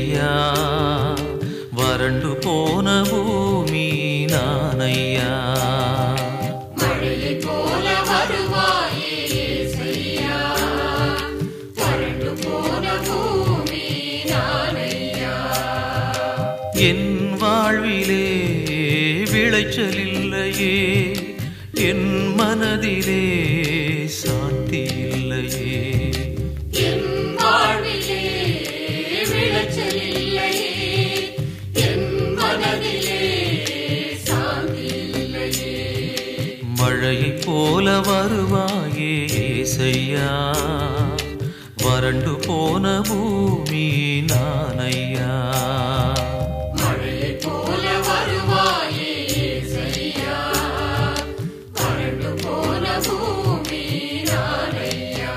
ஏசையா வறண்டு போன பூமி நானையா மழையைப் போல வருவாயே இயேசையா. வறண்டு போன பூமி நானையா. என் வாழ்விலே விளைச்சல் இல்லையே என் மனதிலே சாந்தி இல்லையே என் வாழ்விலே விளைச்சல் இல்லையே. என் மனதிலே சாந்தி இல்லையே. மழையைப் போல வருவாயே ஏசையா வறண்டு போன பூமி நானையா மழையைப் போல வருவாயே இயேசையா. வறண்டு போன பூமி நானையா.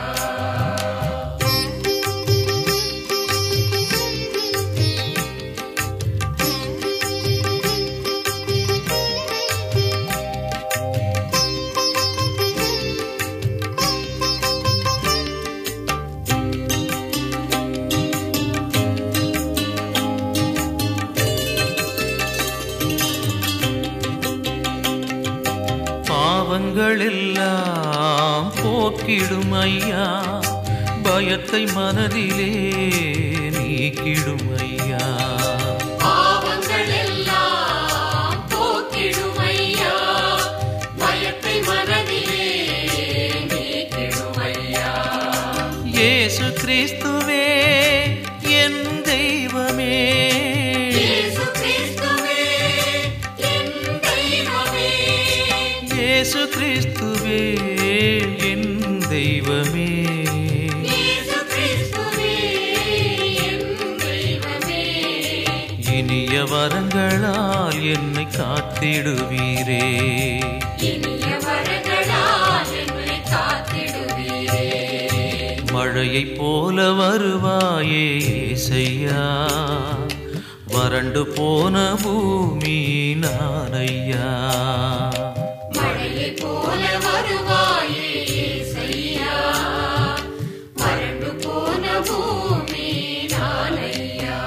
பாவங்கள் எல்லாம் போக்கிடும் ஐயா பயத்தை மனதிலே நீக்கிடும் ஐயா பாவங்கள் எல்லாம் போக்கிடும் ஐயா. பயத்தை மனதிலே நீக்கிடும் ஐயா. இயேசு கிறிஸ்துவே என் தெய்வமே இயேசு கிறிஸ்துவே, என் தெய்வமே. இயேசு கிறிஸ்துவே என் தெய்வமே இயேசு கிறிஸ்துவே, என் தெய்வமே. இனிய வரங்களால் என்னை காத்திடுவீரே இனிய வரங்களால் என்னை காத்திடுவீரே. மழையைப் போல வருவாயே ஏசையா வறண்டு போன பூமி நானையா மழையைப் போல வருவாயே இயேசையா. வறண்டு போன பூமி நானையா.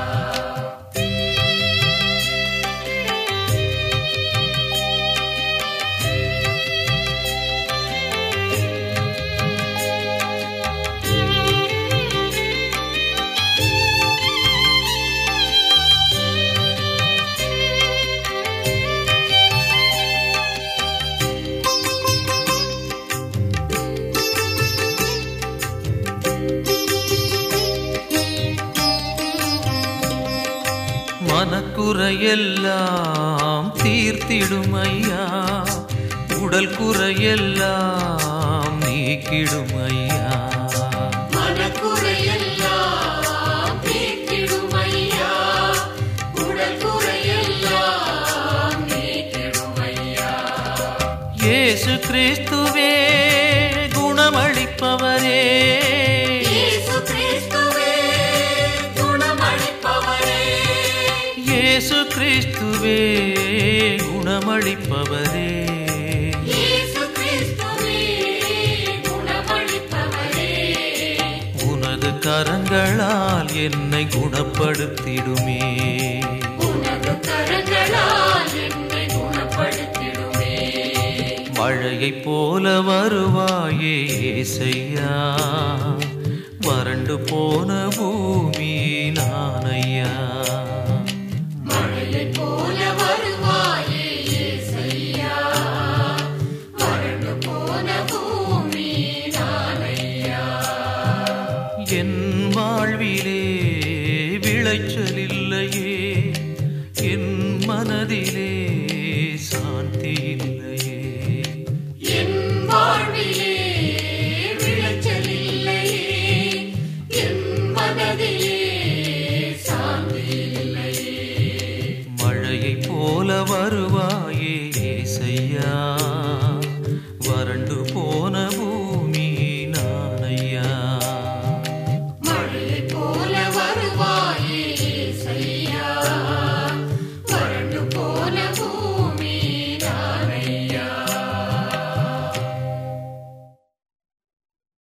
மனக்குறையெல்லாம் தீர்த்திடும் ஐயா உடல் குறையெல்லாம் நீக்கிடும் ஐயா மனக்குறையெல்லாம் தீர்த்திடும் ஐயா. உடல் குறையெல்லாம் நீக்கிடும் ஐயா. இயேசு கிறிஸ்துவே குணமளிப்பவரே இயேசு கிறிஸ்துவே, குணமளிப்பவரே. இயேசு கிறிஸ்துவே குணமளிப்பவரே இயேசு கிறிஸ்துவே, குணமளிப்பவரே. உனது கரங்களால் என்னை குணப்படுத்திடுமே உனது கரங்களால் என்னை குணப்படுத்திடுமே. மழையைப் போல வருவாயே ஏசையா வறண்டு போன பூமி நானையா மழையைப் போல வருவாயே இயேசையா. வறண்டு போன பூமி நானையா. என் வாழ்விலே விளைச்சல் இல்லையே என் மனதிலே சாந்தி இல்லையே என் வாழ்விலே விளைச்சல் இல்லையே. என் மனதிலே சாந்தி இல்லையே. மழையைப் போல வருவாயே ஏசையா